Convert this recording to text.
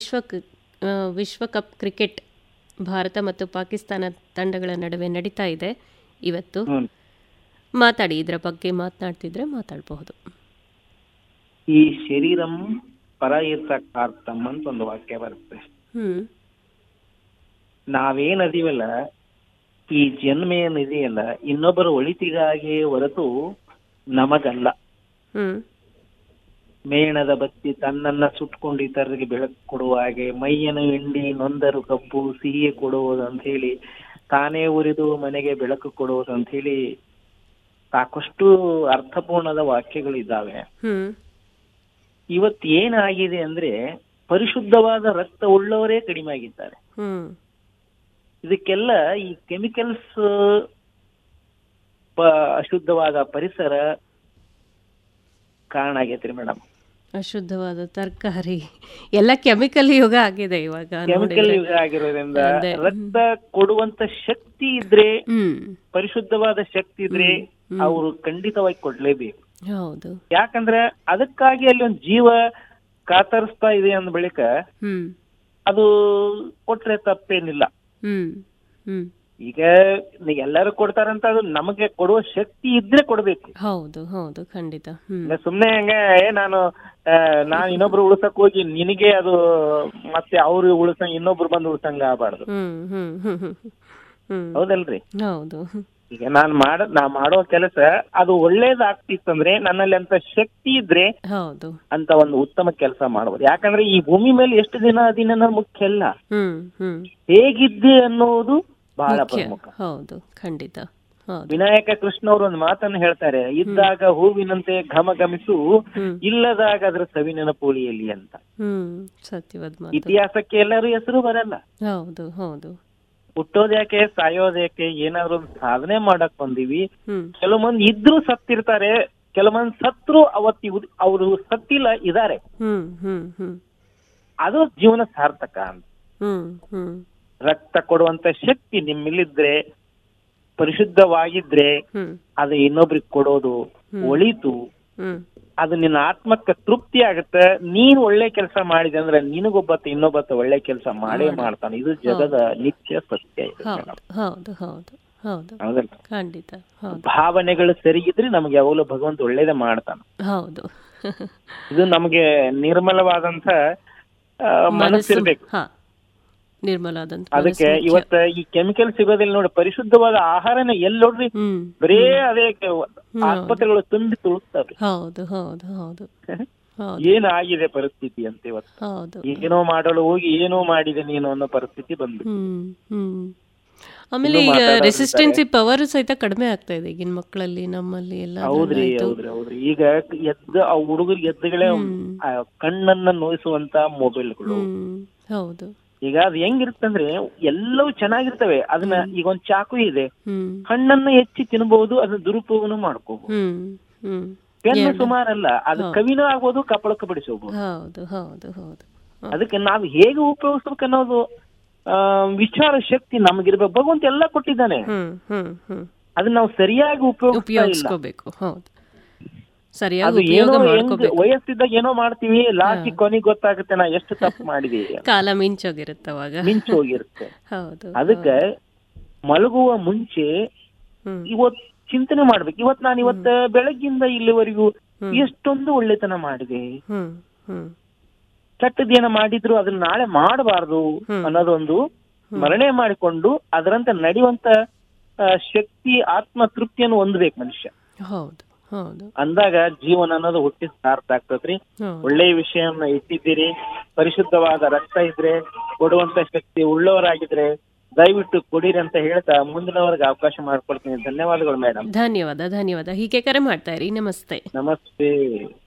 ವಿಶ್ವ ಕ್- ಆ, ವಿಶ್ವಕಪ್ ಕ್ರಿಕೆಟ್ ಭಾರತ ಮತ್ತು ಪಾಕಿಸ್ತಾನ ತಂಡಗಳ ನಡುವೆ ನಡೀತಾ ಇದೆ ಇವತ್ತು ಹ್ಞೂ ಮಾತಾಡಿ ಇದರ ಬಗ್ಗೆ ಮಾತನಾಡ್ತಿದ್ರೆ ಮಾತಾಡಬಹುದು ಈ ಶರೀರಂ ಪರಯಿರ್ತಕಾರ್ತಂ ಅಂತ ಒಂದು ವಾಕ್ಯ ಬರುತ್ತೆ ಹ್ಮ್ ನಾವೇನ್ ಅದೀವಲ್ಲ ಈ ಜನ್ಮ ಏನಿದೆಯಲ್ಲ ಇನ್ನೊಬ್ಬರ ಒಳಿತಿಗಾಗಿ ಹೊರತು ನಮಗಲ್ಲ ಹ್ಮ್ ಮೇಣದ ಬತ್ತಿ ತನ್ನನ್ನ ಸುಟ್ಕೊಂಡು ಇತರರಿಗೆ ಬೆಳಕು ಕೊಡುವ ಹಾಗೆ ಮೈಯನ್ನು ಹಿಂಡಿ ನೊಂದರು ಕಬ್ಬು ಸಿಹಿಯೇ ಕೊಡುವುದು ಅಂತ ಹೇಳಿ ತಾನೇ ಉರಿದು ಮನೆಗೆ ಬೆಳಕು ಕೊಡುವುದು ಅಂತ ಹೇಳಿ ಸಾಕಷ್ಟು ಅರ್ಥಪೂರ್ಣದ ವಾಕ್ಯಗಳಿದ್ದಾವೆ ಹ್ಮ್ ಇವತ್ತು ಏನಾಗಿದೆ ಅಂದ್ರೆ ಪರಿಶುದ್ಧವಾದ ರಕ್ತ ಉಳ್ಳವರೇ ಕಡಿಮೆ ಆಗಿದ್ದಾರೆ ಹ್ಮ್ ಇದಕ್ಕೆಲ್ಲ ಈ ಕೆಮಿಕಲ್ಸ್ ಅಶುದ್ಧವಾದ ಪರಿಸರ ಕಾರಣ ಆಗೈತ್ರಿ ಮೇಡಮ್ ಅಶುದ್ಧವಾದ ತರಕಾರಿ ಎಲ್ಲ ಕೆಮಿಕಲ್ ಯುಗ ಆಗಿದೆ ಇವಾಗ ಕೆಮಿಕಲ್ ನೋಡಿದ್ರೆ. ಯುಗ ಆಗಿರೋದ್ರಿಂದ ಅದೇ. ರಕ್ತ ಕೊಡುವಂತ ಶಕ್ತಿ ಇದ್ರೆ ಹ್ಮ್ ಪರಿಶುದ್ಧವಾದ ಶಕ್ತಿ ಇದ್ರೆ ಅವರು ಖಂಡಿತವಾಗಿ ಕೊಡ್ಲೇಬೇಕು ಹೌದು ಯಾಕಂದ್ರೆ ಅದಕ್ಕಾಗಿ ಅಲ್ಲಿ ಒಂದು ಜೀವ ಕಾತರಿಸ್ತಾ ಇದೆ ಅಂದ ಬಳಿಕ ಹ್ಮ್ ಅದು ಕೊಟ್ರೆ ತಪ್ಪೇನಿಲ್ಲ ಹ್ಮ್ ಹ್ಮ್ ಈಗ ಎಲ್ಲರೂ ಕೊಡ್ತಾರಂತ ಅದು ನಮಗೆ ಕೊಡುವ ಶಕ್ತಿ ಇದ್ರೆ ಕೊಡ್ಬೇಕು ಹೌದು ಹೌದು ಖಂಡಿತ ಹ್ಮ್ ಇಲ್ಲ ಸುಮ್ನೆ ಹಂಗ ಏ ನಾನು ಆ, ನಾನ್ ಇನ್ನೊಬ್ರು ಉಳ್ಸಕ್ ಹೋಗಿ ನಿನಗೆ ಅದು ಮತ್ತೆ ಅವ್ರು ಉಳ್ಸಂಗ್ ಇನ್ನೊಬ್ರು ಬಂದು ಉಳ್ಸಂಗ ಆಗಬಾರ್ದು ಹ್ಮ್ ಹ್ಮ್ ಹ್ಮ್ ಹ್ಮ್ ಹ್ಮ್ ಹೌದಲ್ರಿ ಹೌದು ಈಗ ನಾನ್ ಮಾಡ ನಾ ಮಾಡೋ ಕೆಲಸ ಅದು ಒಳ್ಳೇದಾಗ್ತಿತ್ತಂದ್ರೆ ನನ್ನಲ್ಲಿ ಅಂತ ಶಕ್ತಿ ಇದ್ರೆ ಹೌದು ಅಂತ ಒಂದು ಉತ್ತಮ ಕೆಲಸ ಮಾಡಬಹುದು ಯಾಕಂದ್ರೆ ಈ ಭೂಮಿ ಮೇಲೆ ಎಷ್ಟು ದಿನ ಅದಿನ ಅನ್ನೋದು ಮುಖ್ಯ ಅಲ್ಲ ಹ್ಮ್ ಹ್ಮ್ ಹೇಗಿದ್ದೆ ಅನ್ನೋದು ಬಹಳ ಮುಖ್ಯ ಪ್ರಮುಖ ಹೌದು ಖಂಡಿತ ಹೌದು ವಿನಾಯಕ ಕೃಷ್ಣ ಅವರು ಒಂದು ಮಾತನ್ನು ಹೇಳ್ತಾರೆ ಇದ್ದಾಗ ಹೂವಿನಂತೆ ಘಮ ಗಮಿಸು ಹ್ಮ್ ಇಲ್ಲದಾಗ ಅದ್ರ ಸವಿ ನೆನಪುಳಿಯಲ್ಲಿ ಅಂತ ಹ್ಮ್ ಸತ್ಯವಾದ ಮಾತು ಇತಿಹಾಸಕ್ಕೆ ಎಲ್ಲರೂ ಹೆಸರು ಬರಲ್ಲ ಹೌದು ಹೌದು ಹುಟ್ಟೋದ್ಯಾಕೆ ಸಾಯೋದ್ಯಾಕೆ ಏನಾದ್ರು ಒಂದು ಸಾಧನೆ ಮಾಡಕ್ ಬಂದೀವಿ ಹ್ಮ್ ಕೆಲವು ಮಂದಿ ಇದ್ರು ಸತ್ತಿರ್ತಾರೆ ಕೆಲವು ಮಂದಿ ಸತ್ರು ಅವತ್ತಿ ಅವರು ಸತ್ತಿಲ್ಲ ಇದಾರೆ ಹ್ಮ್ ಹ್ಮ್ ಹ್ಮ್ ಅದು ಜೀವನ ಸಾರ್ಥಕ ಅಂತ ಹ್ಮ್ ಹ್ಮ್ ರಕ್ತ ಕೊಡುವಂತ ಶಕ್ತಿ ನಿಮ್ಮಲ್ಲಿದ್ರೆ ಪರಿಶುದ್ಧವಾಗಿದ್ರೆ ಹ್ಮ್ ಅದು ಇನ್ನೊಬ್ರಿಗೆ ಕೊಡೋದು ಒಳಿತು ಹ್ಮ್ ಅದು ನಿನ್ನ ಆತ್ಮಕ್ಕೆ ತೃಪ್ತಿ ಆಗುತ್ತೆ ನೀನ್ ಒಳ್ಳೆ ಕೆಲಸ ಮಾಡಿದೆ ಅಂದ್ರೆ ನಿನಗೊಬ್ಬತ್ತ ಇನ್ನೊಬ್ಬತ್ತ ಒಳ್ಳೆ ಕೆಲಸ ಮಾಡೇ ಮಾಡ್ತಾನೆ ಇದು ಜಗದ ನಿತ್ಯ ಸತ್ಯ ಇದೆ ಹೌದು ಹೌದು ಹೌದು ಹೌದು ಹೌದಲ್ಲ ಖಂಡಿತ ಹೌದು ಭಾವನೆಗಳು ಸರಿಗಿದ್ರೆ ನಮ್ಗೆ ಯಾವಾಗಲೂ ಭಗವಂತ ಒಳ್ಳೇದೇ ಮಾಡ್ತಾನ ಹೌದು ಇದು ನಮಗೆ ನಿರ್ಮಲವಾದಂತ ಆ, ಮನಸ್ಸಿರ್ಬೇಕು ಹಾ ನಿರ್ಮಲಾದಂತ ಅದಕ್ಕೆ ಇವತ್ತ ಈ ಕೆಮಿಕಲ್ ಸಿಗೋದಿಲ್ಲ ನೋಡಿ ಪರಿಶುದ್ಧವಾದ ಆಹಾರನ ಎಲ್ಲಿ ನೋಡ್ರಿ ಹ್ಮ್ ಬರೇ ಅದೇ ಕೆ- ಆಸ್ಪತ್ರೆಗಳು ತುಂಬಿ ತುಳುಕ್ತಾವ್ರಿ ಹೌದು ಹೌದು ಹೌದು ಹೌದು ಏನಾಗಿದೆ ಪರಿಸ್ಥಿತಿ ಅಂತ ಇವತ್ತು ಹೌದು ಏನೋ ಮಾಡಲು ಹೋಗಿ ಏನೋ ಮಾಡಿದೆ ನೀನು ಅನ್ನೋ ಪರಿಸ್ಥಿತಿ ಬಂದ್ಬಿಟ್ಟು ಹ್ಮ್ ಹ್ಮ್ ಆಮೇಲೆ ಈಗ ರೆಸಿಸ್ಟೆನ್ಸಿ ಪವರ್ ಸಹಿತ ಕಡಿಮೆ ಆಗ್ತಾ ಇದೆ ಈಗಿನ ಮಕ್ಕಳಲ್ಲಿ ನಮ್ಮಲ್ಲಿ ಎಲ್ಲ ಹೌದ್ರಿ ಹೌದ್ರಿ ಹೌದ್ರಿ ಈಗ ಎದ್ದ ಆ ಹುಡುಗರಿಗೆ ಎದ್ದುಗಳೇ ಆ ಕಣ್ಣನ್ನ ನೋಯಿಸುವಂತ ಮೊಬೈಲ್ಗಳು ಹ್ಮ್ ಹೌದು ಈಗ ಅದು ಹೆಂಗಿರುತ್ತಂದ್ರೆ ಎಲ್ಲವೂ ಚೆನ್ನಾಗಿರ್ತವೆ ಅದನ್ನ ಈಗ ಒಂದ್ ಚಾಕು ಇದೆ ಹ್ಮ್ ಹಣ್ಣನ್ನ ಹೆಚ್ಚಿ ತಿನ್ಬಹುದು ಅದನ್ನ ದುರುಪಯೋಗನೂ ಮಾಡ್ಕೋಬಹುದು ಹ್ಮ್ ಹ್ಮ್ ಪೆನ್ನು ಸುಮಾರಲ್ಲ ಅದು ಕವಿನೂ ಆಗ್ಬೋದು ಕಪಳಕ್ಕೆ ಬಿಡಿಸಬಹುದು ಹೌದು ಹೌದು ಹೌದು ಅದಕ್ಕೆ ನಾವು ಹೇಗೆ ಉಪಯೋಗಿಸ್ಬೇಕು ಅನ್ನೋದು ಆ, ವಿಚಾರ ಶಕ್ತಿ ನಮಗಿರ್ಬೇಕು ಭಗವಂತ ಎಲ್ಲ ಕೊಟ್ಟಿದ್ದಾನೆ ಹ್ಮ್ ಹ್ಮ್ ಹ್ಮ್ ಅದನ್ನ ನಾವು ಸರಿಯಾಗಿ ಉಪಯೋಗಿಸ್ತಾ ಇಲ್ಲ ಉಪಯೋಗಿಸ್ಕೋಬೇಕು ಹೌದು ಸರಿಯಾಗಿ ಅದು ಏನೋ ಉಪಯೋಗ ಹೆಂಗ್ ಮಾಡ್ಕೋಬೇಕು ವಯಸ್ಸಿದ್ದಾಗ ಏನೋ ಮಾಡ್ತೀವಿ ಲಾಸ್ಟ್ ಕೊನೆಗೆ ಗೊತ್ತಾಗುತ್ತೆ ನಾ ಎಷ್ಟು ತಪ್ಪು ಮಾಡಿದೀವಿ ಕಾಲ ಮಿಂಚೋಗಿರುತ್ತೆ ಅವಾಗ ಮಿಂಚು ಹೋಗಿರುತ್ತೆ ಹೌದು ಅದಕ್ಕೆ ಮಲಗುವ ಮುಂಚೆ ಹ್ಮ್ ಇವತ್ ಚಿಂತನೆ ಮಾಡ್ಬೇಕು ಇವತ್ ನಾನು ಇವತ್ತ ಬೆಳಗ್ಗಿಂದ ಇಲ್ಲಿವರೆಗೂ ಎಷ್ಟೊಂದು ಒಳ್ಳೆತನ ಮಾಡಿದೆ ಹ್ಮ್ ಹ್ಮ್ ಕೆಟ್ಟದೇನ ಮಾಡಿದ್ರು ಅದನ್ನ ನಾಳೆ ಮಾಡಬಾರ್ದು ಅನ್ನೋದೊಂದು ಸ್ಮರಣೆ ಮಾಡಿಕೊಂಡು ಅದರಂತೆ ನಡೆಯುವಂತ ಆ, ಶಕ್ತಿ ಆತ್ಮ ತೃಪ್ತಿಯನ್ನು ಹೊಂದ್ಬೇಕು ಮನುಷ್ಯ ಹೌದು ಹೌದು ಅಂದಾಗ ಜೀವನ ಅನ್ನೋದು ಹುಟ್ಟಿ ಸಾರ್ಥ ಆಗ್ತದ್ರಿ ಹೌದು ಒಳ್ಳೆಯ ವಿಷಯವನ್ನ ಇಟ್ಟಿದ್ದೀರಿ ಪರಿಶುದ್ಧವಾದ ರಕ್ತ ಇದ್ರೆ ಕೊಡುವಂತ ಶಕ್ತಿ ಉಳ್ಳವರಾಗಿದ್ರೆ ದಯವಿಟ್ಟು ಕೊಡಿರಿ ಅಂತ ಹೇಳ್ತಾ ಮುಂದಿನವರೆಗೆ ಅವಕಾಶ ಮಾಡ್ಕೊಳ್ತೀನಿ ಧನ್ಯವಾದಗಳು ಮೇಡಮ್ ಧನ್ಯವಾದ ಧನ್ಯವಾದ ಹೀಗೆ ಕರೆ ಮಾಡ್ತಾ ಇರಿ ನಮಸ್ತೆ ನಮಸ್ತೆ